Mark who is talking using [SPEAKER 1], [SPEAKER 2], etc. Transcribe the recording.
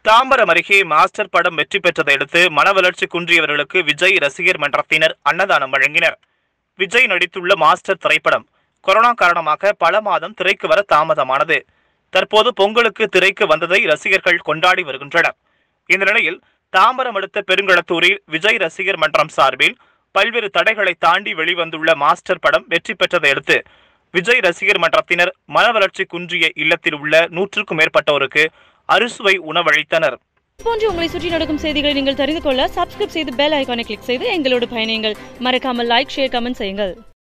[SPEAKER 1] தாம்பரம் அருகே மாஸ்டர் படம் வெற்றி பெற்றதை அடுத்து மனவளர்ச்சி குன்றியவர்களுக்கு விஜய் ரசிகர் மன்றத்தினர் அன்னதானம் வழங்கினர் விஜய் நடித்துள்ள மாஸ்டர் திரைப்படம் கொரோனா காரணமாக பல மாதம் திரைக்கு வர தாமதமானது தற்போது பொங்கலுக்கு திரைக்கு வந்ததை ரசிகர்கள் கொண்டாடி வருகின்றனர் இந்த நிலையில் தாம்பரம் அடுத்த பெருங்களத்தூரில் விஜய் ரசிகர் மன்றம் சார்பில் பல்வேறு தடைகளை தாண்டி வெளிவந்துள்ள மாஸ்டர் படம் வெற்றி பெற்றதை அடுத்து விஜய் ரசிகர் மன்றத்தினர் மனவளர்ச்சி குன்றிய இல்லத்தில் உள்ள நூற்றுக்கும் மேற்பட்டோருக்கு அறுசுவை உணவளித்தனர்
[SPEAKER 2] போன்று உங்களை சுற்றி நடக்கும் செய்திகளை நீங்கள் தெரிந்து கொள்ள சப்ஸ்கிரைப் செய்து பெல் ஐகானை கிளிக் செய்து எங்களோடு பயணியுங்கள் மறக்காமல் லைக் ஷேர் கமெண்ட் செய்யுங்கள்